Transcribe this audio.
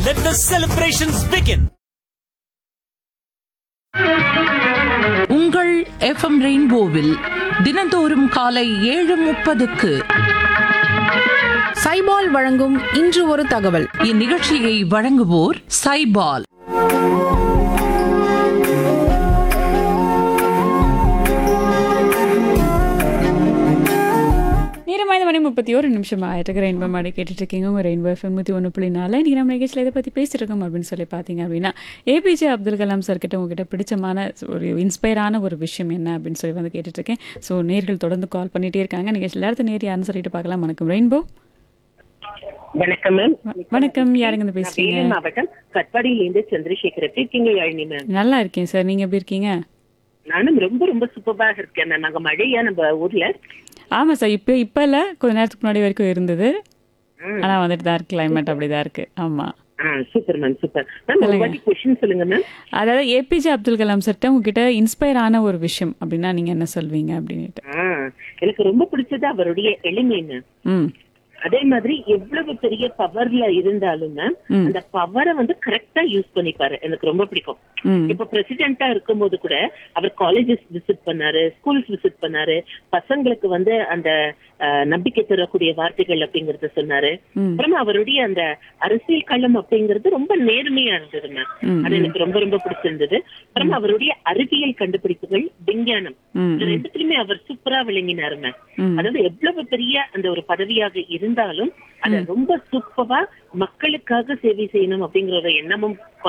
Let the celebrations begin. உங்கள் FM ரெயின்போவில் தினந்தோறும் காலை ஏழு முப்பதுக்கு சைபால் வழங்கும் இன்று ஒரு தகவல் இந்நிகழ்ச்சியை வழங்குவோர் சைபால் நேரம் ஐந்து மணி முப்பத்தி ஒரு நிமிஷம் ஆயிட்டு ரெயின்போ மாடி கேட்டுட்டு இருக்கீங்க உங்கள் ரெயின்போ எஃப்எம் நூற்றி ஒன்று புள்ளி நாலு இன்றைக்கி நம்ம நிகழ்ச்சியில் இதை பற்றி பேசிட்டு இருக்கோம் அப்படின்னு சொல்லி பார்த்தீங்க அப்படின்னா ஏபிஜே அப்துல் கலாம் சார் கிட்ட உங்ககிட்ட பிடிச்சமான ஒரு இன்ஸ்பயரான ஒரு விஷயம் என்ன அப்படின்னு சொல்லி வந்து கேட்டுட்டு இருக்கேன் ஸோ நேர்கள் தொடர்ந்து கால் பண்ணிட்டே இருக்காங்க நிகழ்ச்சியில் அடுத்த நேர் யாருன்னு சொல்லிட்டு பார்க்கலாம் வணக்கம் ரெயின்போ வணக்கம் மேம் வணக்கம் யாருங்க இருந்து பேசுறீங்க வேலூர் மாவட்டம் கட்பாடியிலேருந்து சந்திரசேகர் எப்படி இருக்கீங்க யாழினி மேம் நல்லா இருக்கேன் சார் நீங்கள் எப்படி இருக்கீங்க நானும் ரொம்ப ரொம்ப சூப்பராக இருக்கேன் மேம் அங்க மழையா நம்ம ஊர்ல ஆமாம் சார் இப்போ இப்போ இல்லை கொஞ்ச நேரத்துக்கு முன்னாடி வரைக்கும் இருந்தது ஆனால் வந்துட்டு தான் இருக்கு கிளைமேட் அப்படி தான் இருக்கு ஆமாம் ஆ சூப்பர் மேம் சூப்பர் மேம் ஒரு வாட்டி கொஸ்டின் சொல்லுங்க மேம் அதாவது ஏபிஜே அப்துல் கலாம் சார்ட்ட உங்ககிட்ட இன்ஸ்பயர் ஆன ஒரு விஷயம் அப்படின்னா நீங்க என்ன சொல்வீங்க அப்படின்ட்டு ஆ எனக்கு ரொம்ப பிடிச்சது அவருடைய எளிமை மேம் ம் அதே மாதிரி எவ்வளவு பெரிய பவர்ல இருந்தாலும் மேம் அந்த பவரை வந்து கரெக்டா யூஸ் பண்ணிப்பாரு எனக்கு ரொம்ப பிடிக்கும் ம் இப்ப பிரசிடென்டா இருக்கும்போது கூட அவர் காலேஜஸ் விசிட் பண்ணாரு ஸ்கூல்ஸ் விசிட் பண்ணாரு பசங்களுக்கு வந்து அந்த அஹ், நம்பிக்கை தரக்கூடிய வார்த்தைகள் அப்படிங்கறத சொன்னாரு ம். அப்புறமா அவருடைய அந்த அரசியல் களம் அப்படிங்கிறது ரொம்ப நேர்மையா இருந்தது மேம் ம், அது எனக்கு ரொம்ப ரொம்ப பிடிச்சிருந்தது அப்புறமா அவருடைய அறிவியல் கண்டுபிடிப்புகள் விஞ்ஞானம் ம், இது ரெண்டுத்திலுமே அவர் சூப்பரா விளங்கினாரு மேம் ம். அதாவது எவ்வளவு பெரிய அந்த ஒரு பதவியாக இருந்தாலும் அத ரொம்ப சூப்பரா மக்களுக்காக சேவை செய்யணும் அப்படிங்கிற ஒரு எண்ணமும்